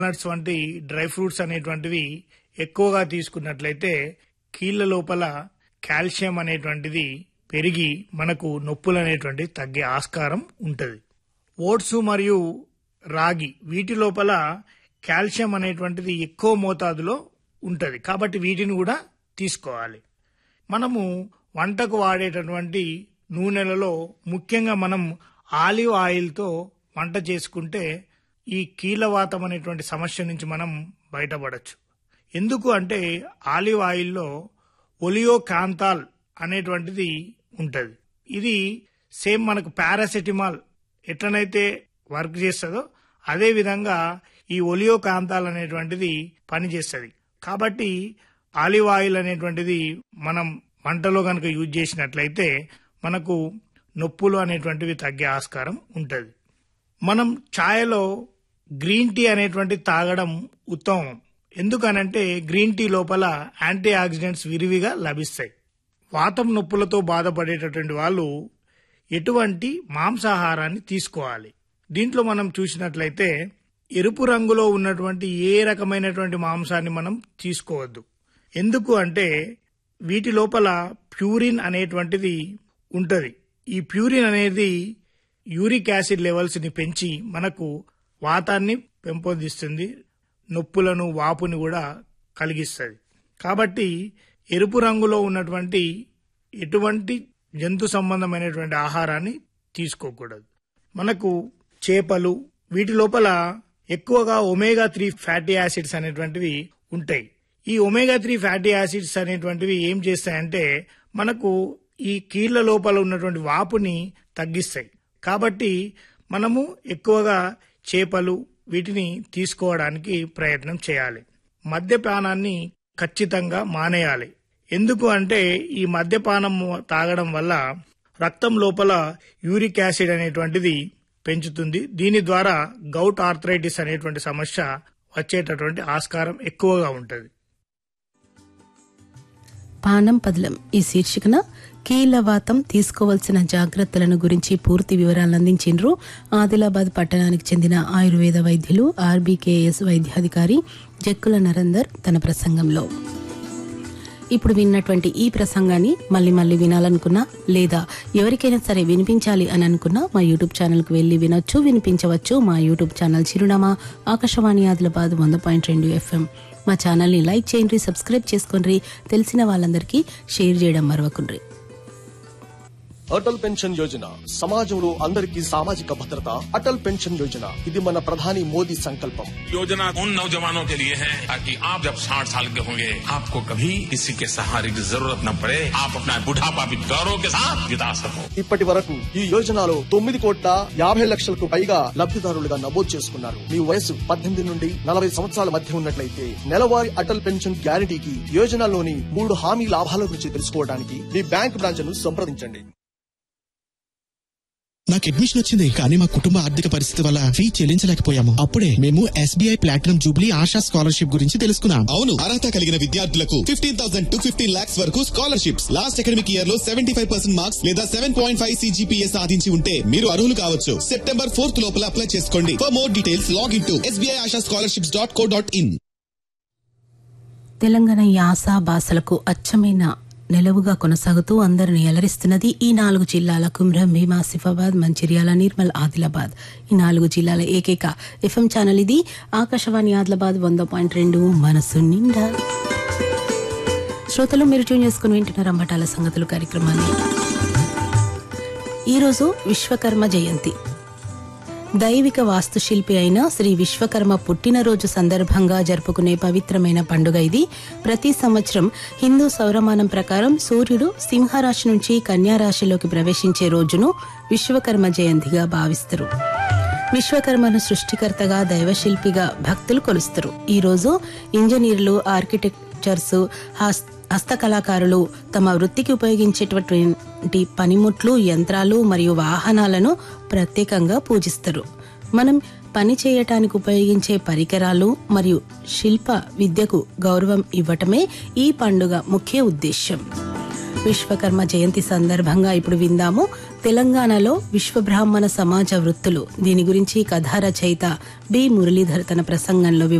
nuts వంటి dry fruits అనేటువంటివి ఎక్కువగా తీసుకున్నట్లయితే కీళ్ళ లోపల కాల్షియం అనేటువంటిది పెరిగి మనకు నొప్పులు అనేటువంటివి తగ్గే ఆస్కారం ఉంటుంది ఓట్స్ మరియు రాగి వీటి లోపల కాల్షియం అనేటువంటిది ఎక్కువ మోతాదులో ఉంటుంది కాబట్టి వీటిని కూడా తీసుకోవాలి మనము వంటకు వాడేటటువంటి నూనెలలో ముఖ్యంగా మనం ఆలివ్ ఆయిల్తో వంట చేసుకుంటే ఈ కీలవాతం అనేటువంటి సమస్య నుంచి మనం బయటపడచ్చు ఎందుకు అంటే ఆలివ్ ఆయిల్లో ఒలియో కాంతాల్ అనేటువంటిది ఉంటుంది ఇది సేమ్ మనకు పారాసెటిమాల్ ఎట్లనైతే వర్క్ చేస్తుందో అదే విధంగా ఈ ఒలియో కాంతాల్ అనేటువంటిది పనిచేస్తుంది కాబట్టి ఆలివ్ ఆయిల్ అనేటువంటిది మనం వంటలో కనుక యూజ్ చేసినట్లయితే మనకు నొప్పులు అనేటువంటివి తగ్గే ఆస్కారం ఉంటుంది మనం ఛాయలో గ్రీన్ టీ అనేటువంటి తాగడం ఉత్తమం ఎందుకనంటే గ్రీన్ టీ లోపల యాంటీ ఆక్సిడెంట్స్ విరివిగా లభిస్తాయి వాతం నొప్పులతో బాధపడేటటువంటి వాళ్ళు ఎటువంటి మాంసాహారాన్ని తీసుకోవాలి దీంట్లో మనం చూసినట్లయితే ఎరుపు రంగులో ఉన్నటువంటి ఏ రకమైనటువంటి మాంసాన్ని మనం తీసుకోవద్దు ఎందుకు అంటే వీటి లోపల ప్యూరిన్ అనేటువంటిది ఉంటుంది ఈ ప్యూరిన్ అనేది యూరిక్ యాసిడ్ లెవెల్స్ని పెంచి మనకు వాతాన్ని పెంపొందిస్తుంది నొప్పులను వాపుని కూడా కలిగిస్తుంది కాబట్టి ఎరుపు రంగులో ఉన్నటువంటి ఎటువంటి జంతు సంబంధమైనటువంటి ఆహారాన్ని తీసుకోకూడదు మనకు చేపలు వీటి లోపల ఎక్కువగా ఒమేగా త్రీ ఫ్యాటీ యాసిడ్స్ అనేటువంటివి ఉంటాయి ఈ ఒమేగా త్రీ ఫ్యాటీ యాసిడ్స్ అనేటువంటివి ఏం చేస్తాయంటే మనకు ఈ కీళ్ల లోపల ఉన్నటువంటి వాపుని తగ్గిస్తాయి కాబట్టి మనము ఎక్కువగా చేపలు వీటిని తీసుకోవడానికి ప్రయత్నం చేయాలి మద్యపానాన్ని ఖచ్చితంగా మానేయాలి ఎందుకు అంటే ఈ మద్యపానం తాగడం వల్ల రక్తం లోపల యూరిక్ యాసిడ్ అనేటువంటిది పెంచుతుంది దీని ద్వారా గౌట్ ఆర్థరైటిస్ అనేటువంటి సమస్య వచ్చేటటువంటి ఆస్కారం ఎక్కువగా ఉంటుంది పానం పదలం ఈ శీర్షికన కీలవాతం తీసుకోవాల్సిన జాగ్రత్తలను గురించి పూర్తి వివరాలను అందించిండ్రు ఆదిలాబాద్ పట్టణానికి చెందిన ఆయుర్వేద వైద్యులు ఆర్బీకేఎస్ వైద్యాధికారి జక్కుల నరేందర్ తన ప్రసంగంలో ఇప్పుడు విన్నటువంటి ఈ ప్రసంగాన్ని మళ్ళీ మళ్ళీ వినాలనుకున్నా లేదా ఎవరికైనా సరే వినిపించాలి అని అనుకున్నా మా యూట్యూబ్ ఛానల్కి వెళ్ళి వినొచ్చు వినిపించవచ్చు మా యూట్యూబ్ ఛానల్ చిరునామా ఆకాశవాణి ఆదిలాబాద్ వంద పాయింట్ రెండు ఎఫ్ఎం మా ఛానల్ని లైక్ చేయండి సబ్స్క్రైబ్ చేసుకోండి తెలిసిన వాళ్ళందరికీ షేర్ చేయడం మరవకుండ్రి అటల్ పెన్షన్ యోజన సమాజంలో అందరికీ సామాజిక భద్రత అటల్ పెన్షన్ యోజన ఇది మన ప్రధాని మోదీ సంకల్పం योजना उन नौजवानों के लिए है ताकि आप जब 60 साल के होंगे आपको कभी किसी के सहारे की जरूरत न पड़े आप अपना बुढ़ापा भी गौरव के साथ बिता सको ఇప్పటి వరకు ఈ యోజనలో తొమ్మిది కోట్ల యాభై లక్షలకు పైగా లబ్ధిదారులుగా నమోదు చేసుకున్నారు మీ వయసు పద్దెనిమిది నుండి నలభై సంవత్సరాల మధ్య ఉన్నట్లయితే నెలవారీ అటల్ పెన్షన్ గ్యారంటీకి యోజనలోని మూడు హామీ లాభాల గురించి తెలుసుకోవడానికి మీ బ్యాంక్ బ్రాంచ్ ను సంప్రదించండి నాకు అడ్మిషన్ వచ్చింది కానీ మా కుటుంబ ఆర్థిక పరిస్థితి వల్ల ఫీ చెల్లించలేకపోయాము అప్పుడే మేము SBI platinum jubilee Asha scholarship గురించి తెలుసుకున్నాం అవును అర్హత కలిగిన విద్యార్థులకు fifteen thousand to fifteen lakhs వరకు స్కాలర్షిప్స్ లాస్ట్ అకాడమిక్ ఇయర్ లో సెవెంటీ ఫైవ్ పర్సెంట్ మార్క్స్ లేదా సెవెన్ పాయింట్ ఫైవ్ సిజిపిఏ సాధించి ఉంటే మీరు అర్హులు కావచ్చు సెప్టెంబర్ ఫోర్త్ లోపల అప్లై చేసుకోండి for more details log in to SBI Asha scholarships dot co dot in Telangana యాస భాషలకు అచ్చమైన నిలవుగా కొనసాగుతూ అందరిని అలరిస్తున్నది ఈ నాలుగు జిల్లాల కుమ్రం భీమా సిఫాబాద్ మంచిర్యాల నిర్మల్ ఆదిలాబాద్ ఈ నాలుగు జిల్లాల ఏకైక ఎఫ్ఎం ఛానల్ ఇది ఆకాశవాణి ఆదిలాబాద్ వంద పాయింట్ రెండు మనసు నిండా శ్రోతలు మీరు ట్యూన్ చేసుకుని వింటున్న రంబటాల సంగతులు కార్యక్రమాన్ని ఈరోజు విశ్వకర్మ జయంతి దైవిక వాస్తుశిల్పి అయిన శ్రీ విశ్వకర్మ పుట్టినరోజు సందర్భంగా జరుపుకునే పవిత్రమైన పండుగ ఇది ప్రతి సంవత్సరం హిందూ సౌరమానం ప్రకారం సూర్యుడు సింహరాశి నుంచి కన్యారాశిలోకి ప్రవేశించే రోజును విశ్వకర్మ జయంతిగా భావిస్తారు విశ్వకర్మను సృష్టికర్తగా దైవశిల్పిగా భక్తులు కొలుస్తారు ఈ రోజు ఇంజనీర్లు ఆర్కిటెక్చర్స్ హస్- హస్తకళాకారులు తమ వృత్తికి ఉపయోగించేటటువంటి పనిముట్లు యంత్రాలు మరియు వాహనాలను ప్రత్యేకంగా పూజిస్తారు మనం పని చేయటానికి ఉపయోగించే పరికరాలు మరియు శిల్ప విద్యకు గౌరవం ఇవ్వటమే ఈ పండుగ ముఖ్య ఉద్దేశ్యం విశ్వకర్మ జయంతి సందర్భంగా ఇప్పుడు విందాము తెలంగాణలో విశ్వబ్రాహ్మణ సమాజ వృత్తులు దీని గురించి కథా రచయిత బి మురళీధర్ తన ప్రసంగంలో